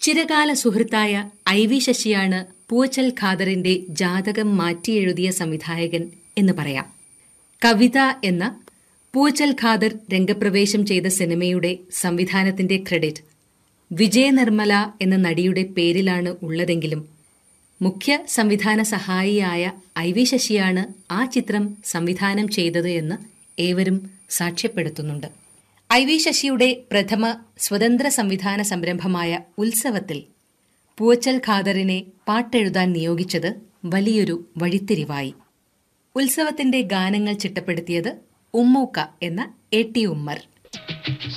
ചിരകാല സുഹൃത്തായ I V ശശിയാണ് പൂച്ചൽ ഖാദറിന്റെ ജാതകം മാറ്റിയെഴുതിയ സംവിധായകൻ എന്ന് പറയാം കവിത എന്ന പൂച്ചൽ ഖാദർ രംഗപ്രവേശം ചെയ്ത സിനിമയുടെ സംവിധാനത്തിന്റെ ക്രെഡിറ്റ് വിജയ നിർമ്മല എന്ന നടിയുടെ പേരിലാണ് ഉള്ളതെങ്കിലും മുഖ്യ സംവിധാന സഹായിയായ ഐ വി ശശിയാണ് ആ ചിത്രം സംവിധാനം ചെയ്തത് എന്ന് ഏവരും സാക്ഷ്യപ്പെടുത്തുന്നുണ്ട് ഐ വി ശശിയുടെ പ്രഥമ സ്വതന്ത്ര സംവിധാന സംരംഭമായ ഉത്സവത്തിൽ പൂച്ചൽ ഖാദറിനെ പാട്ടെഴുതാൻ നിയോഗിച്ചത് വലിയൊരു വഴിത്തിരിവായി ഉത്സവത്തിന്റെ ഗാനങ്ങൾ ചിട്ടപ്പെടുത്തിയത് ഉമ്മൂക്ക എന്ന എ ടി ഉമ്മർ